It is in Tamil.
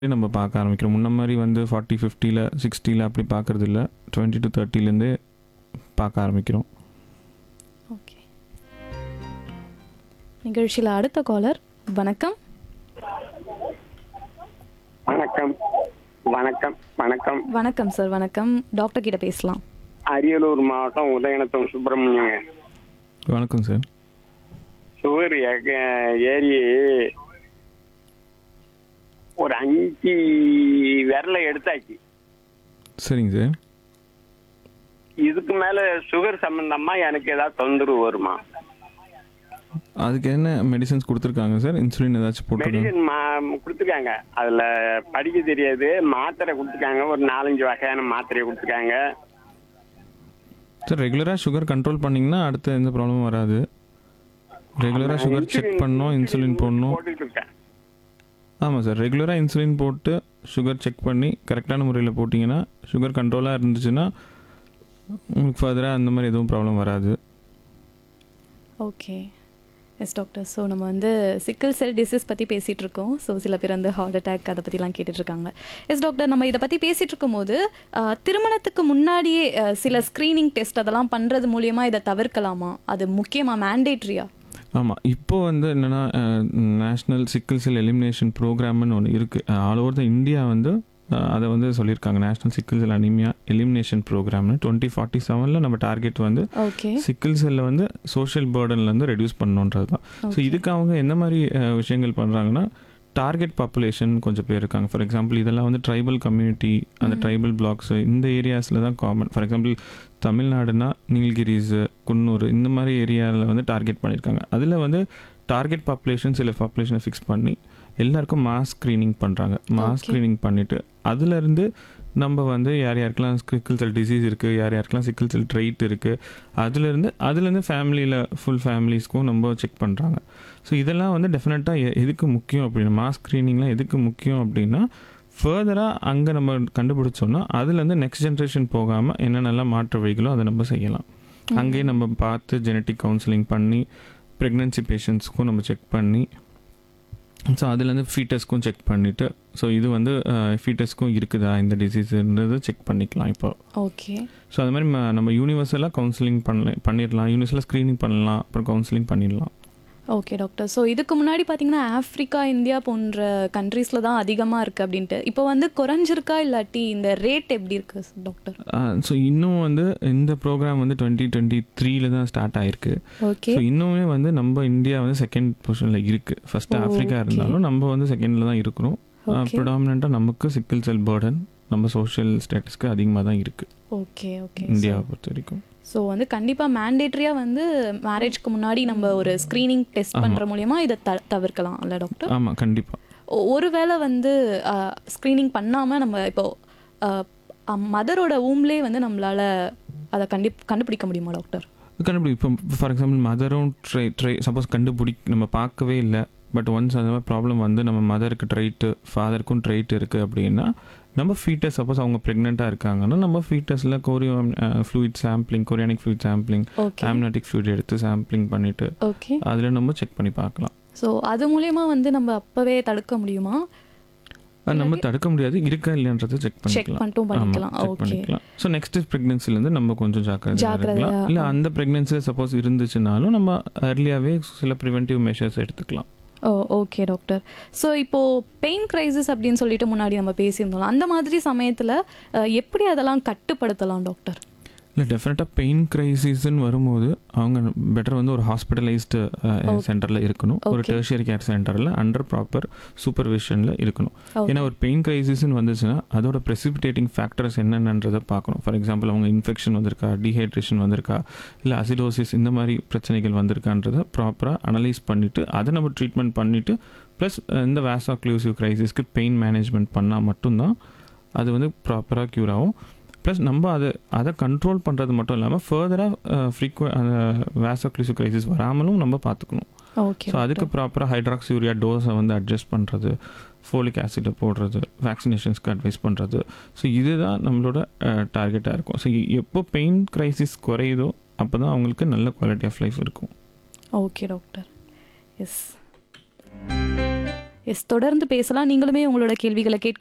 நம்ம பார்க்க ஆரம்பிக்கிறோம் முன்ன மாதிரி வந்து ஃபார்ட்டி ஃபிஃப்டியில் சிக்ஸ்டியில் அப்படி பார்க்கறது இல்லை டுவெண்ட்டி டு தேர்ட்டிலேருந்தே பார்க்க ஆரம்பிக்கிறோம் ஓகே நிகழ்ச்சியில் அடுத்த காலர் வணக்கம் வணக்கம் வணக்கம் வணக்கம் வணக்கம் சார் வணக்கம் டாக்டர் கிட்ட பேசலாம் அரியலூர் மாவட்டம் உதயநத்தம் சுப்பிரமணியங்க வணக்கம் சார் சுகர் ஏறி ஒரு அஞ்சு விரலை எடுத்தாச்சு சரிங்க சார் இதுக்கு மேல சுகர் சம்பந்தமா எனக்கு ஏதாவது தொந்தரவு வருமா அதுக்கு என்ன மெடிசன்ஸ் கொடுத்துருக்காங்க சார் இன்சுலின் ஏதாச்சும் போட்டுருக்காங்க மெடிசன் மா கொடுத்துருக்காங்க அதுல படிக்க தெரியாது மாத்திரை கொடுத்துருக்காங்க ஒரு நாலஞ்சு வகையான மாத்திரை கொடுத்துருக்காங்க சார் ரெகுலராக சுகர் கண்ட்ரோல் பண்ணிங்கன்னா அடுத்து எந்த ப்ராப்ளமும் வராது ரெகுலராக சுகர் செக் பண்ணணும் இன்சுலின் போடணும் போட்டுட்டு இருக்கேன் ஆமாம் சார் ரெகுலராக இன்சுலின் போட்டு சுகர் செக் பண்ணி கரெக்டான முறையில் போட்டிங்கன்னா சுகர் கண்ட்ரோலாக இருந்துச்சுன்னா உங்களுக்கு ஃபர்தராக அந்த மாதிரி எதுவும் ப்ராப்ளம் வராது ஓகே எஸ் டாக்டர் ஸோ நம்ம வந்து சிக்கிள் செல் டிசீஸ் பற்றி பேசிகிட்டு இருக்கோம் ஸோ சில பேர் வந்து ஹார்ட் அட்டாக் அதை பற்றிலாம் கேட்டுட்ருக்காங்க எஸ் டாக்டர் நம்ம இதை பற்றி பேசிகிட்டு இருக்கும்போது ஆஹ், திருமணத்துக்கு முன்னாடியே ஆஹ், சில ஸ்க்ரீனிங் டெஸ்ட் அதெல்லாம் பண்ணுறது மூலியமாக இதை தவிர்க்கலாமா அது முக்கியமாக மேண்டேட்ரியா ஆமாம் இப்போ வந்து என்னென்னா நேஷ்னல் சிக்கிள் செல் எலிமினேஷன் ப்ரோக்ராம்னு ஒன்று இருக்குது ஆல் ஓவர் த இந்தியா வந்து அஹ், அதை வந்து சொல்லியிருக்காங்க national sickle cell anaemia elimination ப்ரோக்ராம்னு டுவெண்ட்டி ஃபார்ட்டி செவனில் நம்ம டார்கெட் வந்து ஓகே சிக்கிள் செல்லை வந்து சோஷியல் பேர்டன்லேருந்து ரெடியூஸ் பண்ணணுன்றது தான் ஸோ இதுக்கு அவங்க என்ன மாதிரி அஹ், விஷயங்கள் பண்ணுறாங்கன்னா டார்கெட் பாப்புலேஷன் கொஞ்சம் பேர் இருக்காங்க ஃபார் எக்ஸாம்பிள் இதெல்லாம் வந்து ட்ரைபல் கம்யூனிட்டி அந்த ட்ரைபல் பிளாக்ஸ் இந்த ஏரியாஸில் தான் காமன் ஃபார் எக்ஸாம்பிள் தமிழ்நாடுனா நீலகிரிஸ் குன்னூர் இந்த மாதிரி ஏரியாவில் வந்து டார்கெட் பண்ணியிருக்காங்க அதில் வந்து டார்கெட் பாப்புலேஷன் சில பாப்புலேஷனை ஃபிக்ஸ் பண்ணி எல்லாருக்கும் மாஸ் ஸ்க்ரீனிங் பண்ணுறாங்க மாஸ் Okay. ஸ்க்ரீனிங் பண்ணிவிட்டு அதுலேருந்து நம்ம வந்து யார் யாருக்கெல்லாம் சிக்கிள் செல் டிசீஸ் இருக்குது யார் யாருக்கெல்லாம் சிக்கிள் செல் ட்ரைட் இருக்குது அதுலேருந்து அதுலேருந்து ஃபேமிலியில் ஃபுல் ஃபேமிலிஸ்க்கும் நம்ம செக் பண்ணுறாங்க ஸோ இதெல்லாம் வந்து டெஃபினட்டாக எதுக்கு முக்கியம் அப்படின்னா மாஸ் ஸ்க்ரீனிங்லாம் எதுக்கு முக்கியம் அப்படின்னா ஃபர்தராக அங்கே நம்ம கண்டுபிடிச்சோன்னா அதுலேருந்து நெக்ஸ்ட் ஜென்ரேஷன் போகாமல் என்னென்னலாம் மாற்று வழிகளோ அதை நம்ம செய்யலாம் அங்கேயே நம்ம பார்த்து ஜெனட்டிக் கவுன்சிலிங் பண்ணி ப்ரெக்னென்சி பேஷண்ட்ஸ்க்கும் நம்ம செக் பண்ணி ஸோ அதுலேருந்து ஃபீட்டஸ்க்கும் செக் பண்ணிவிட்டு ஸோ இது வந்து ஃபீட்டஸ்க்கும் இருக்குதா இந்த டிசீஸ்ன்றது செக் பண்ணிக்கலாம் இப்போ ஓகே ஸோ அது மாதிரி ம- நம்ம யூனிவர்சலாக கவுன்சிலிங் பண்ணல பண்ணிடலாம் யூனிவர்சலாக ஸ்க்ரீனிங் பண்ணலாம் அப்புறம் கவுன்சிலிங் பண்ணிடலாம் ஓகே டாக்டர் ஸோ இதுக்கு முன்னாடி பார்த்தீங்கன்னா ஆஃப்ரிக்கா இந்தியா போன்ற கண்ட்ரீஸில் தான் அதிகமாக இருக்குது அப்படின்ட்டு இப்போ வந்து குறைஞ்சிருக்கா இல்லாட்டி இந்த ரேட் எப்படி இருக்கு டாக்டர் ஸோ இன்னும் வந்து இந்த ப்ரோக்ராம் வந்து டுவெண்ட்டி டுவெண்ட்டி த்ரீல தான் ஸ்டார்ட் ஆயிருக்கு ஓகே ஸோ இன்னுமே வந்து நம்ம இந்தியா வந்து செகண்ட் பொசிஷனில் இருக்குது ஃபர்ஸ்ட் ஓ, ஆஃப்ரிக்கா okay. இருந்தாலும் நம்ம வந்து செகண்டில் தான் இருக்கிறோம் ஓகே ப்ரிடாமினாக நமக்கு சிக்கிள் செல் பேர்டன் நம்ம சோஷியல் ஸ்டேட்டஸ்க்கு அதிகமாக தான் இருக்குது ஓகே ஓகே இந்தியாவை பொறுத்த வரைக்கும் ஸோ வந்து கண்டிப்பாக மேண்டேட்ரியாக வந்து மேரேஜ்க்கு முன்னாடி நம்ம ஒரு ஸ்க்ரீனிங் டெஸ்ட் ஆமா. பண்ணுற மூலியமா இதை த தவிர்க்கலாம் இல்லை டாக்டர் ஆமாம் கண்டிப்பாக ஒ- ஒருவேளை வந்து ஸ்க்ரீனிங் பண்ணாமல் நம்ம இப்போ மதரோட ஊம்லே வந்து நம்மளால அதை கண்டி கண்டுபிடிக்க முடியுமா டாக்டர் கண்டுபிடி இப்போ ஃபார் எக்ஸாம்பிள் மதரும் ட்ரை ட்ரை சப்போஸ் கண்டுபிடி நம்ம பார்க்கவே இல்லை பட் ஒன்ஸ் அந்த மாதிரி ப்ராப்ளம் வந்து நம்ம மதருக்கு ட்ரைட்டு ஃபாதருக்கும் ட்ரைட் இருக்குது அப்படின்னா நம்ம ஃபீட்டஸ் சப்போஸ் அவங்க ப்ரெக்னெண்ட்டாக இருக்காங்கன்னா நம்ம ஃபீட்டஸில் chorio fluid sampling chorionic fluid sampling okay amniotic fluid எடுத்து சாம்பிளிங் பண்ணிவிட்டு ஓகே அதில் நம்ம செக் பண்ணி பார்க்கலாம் ஸோ அது மூலியமா வந்து நம்ம அப்பவே தடுக்க முடியுமா அது நம்ம தடுக்க முடியாது இருக்கா இல்லைன்றதை செக் செக் பண்ணிக்கலாம் பண்ணிட்டும் ஆமா, பண்ணிக்கலாம் check ஓகே பண்ணிக்கலாம் ஸோ நெக்ஸ்ட் ப்ரெக்னென்சிலேருந்து நம்ம கொஞ்சம் ஜாக்கிரதையாக ஜாக்கிரதையா, இருக்கலாம் இல்லை ஆ. அந்த ப்ரெக்னென்சி சப்போஸ் இருந்துச்சுனாலும் நம்ம அர்லியாகவே சில ப்ரிவென்டிவ் மெஷர்ஸ் எடுத்துக்கலாம் ஓ ஓகே டாக்டர் ஸோ இப்போது பெயின் கிரைசிஸ் அப்படின்னு சொல்லிட்டு முன்னாடி நம்ம பேசியிருந்தோம் அந்த மாதிரி சமயத்தில் எப்படி அதெல்லாம் கட்டுப்படுத்தலாம் டாக்டர் இல்லை டெஃபினட்டாக பெயின் கிரைசிஸ்ன்னு வரும்போது அவங்க பெட்டர் வந்து ஒரு ஹாஸ்பிட்டலைஸ்டு சென்டரில் இருக்கணும் ஒரு Okay. டெர்ஷியரி கேர் சென்டரில் அண்டர் ப்ராப்பர் சூப்பர்விஷனில் இருக்கணும் Okay. ஏன்னா ஒரு பெயின் கிரைசிஸ்ன்னு வந்துச்சுன்னா அதோட ப்ரெசிபிடேட்டிங் ஃபேக்டர்ஸ் என்னென்னன்றதை பார்க்கணும் ஃபார் எக்ஸாம்பிள் அவங்க இன்ஃபெக்ஷன் வந்திருக்கா டீஹைட்ரேஷன் வந்திருக்கா இல்லை அசிடோசிஸ் இந்த மாதிரி பிரச்சனைகள் வந்திருக்கான்றதை ப்ராப்பராக அனலைஸ் பண்ணிவிட்டு அதை நம்ம ட்ரீட்மெண்ட் பண்ணிவிட்டு ப்ளஸ் இந்த வேசாக்ளூசிவ் கிரைசிஸ்க்கு பெயின் மேனேஜ்மெண்ட் பண்ணால் மட்டும்தான் அது வந்து ப்ராப்பராக க்யூர் ஆகும் ப்ளஸ் நம்ம அதை அதை கண்ட்ரோல் பண்ணுறது மட்டும் இல்லாமல் ஃபர்தராக ஃப்ரீக்வ அந்த வேசாக்ளூசிவ் கிரைசிஸ் வராமலும் நம்ம பார்த்துக்கணும் ஓகே ஸோ அதுக்கு ப்ராப்பராக ஹைட்ராக்ஸூரியா டோஸை வந்து அட்ஜஸ்ட் பண்ணுறது ஃபோலிக் ஆசிடை போடுறது வேக்சினேஷன்ஸ்க்கு அட்வைஸ் பண்ணுறது ஸோ இதுதான் நம்மளோட டார்கெட்டாக இருக்கும் ஸோ எப்போ பெயின் கிரைசிஸ் குறையுதோ அப்போ தான் அவங்களுக்கு நல்ல குவாலிட்டி ஆஃப் லைஃப் இருக்கும் ஓகே டாக்டர் எஸ் எஸ் தொடர்ந்து பேசலாம் நீங்களுமே உங்களோட கேள்விகளை கேட்க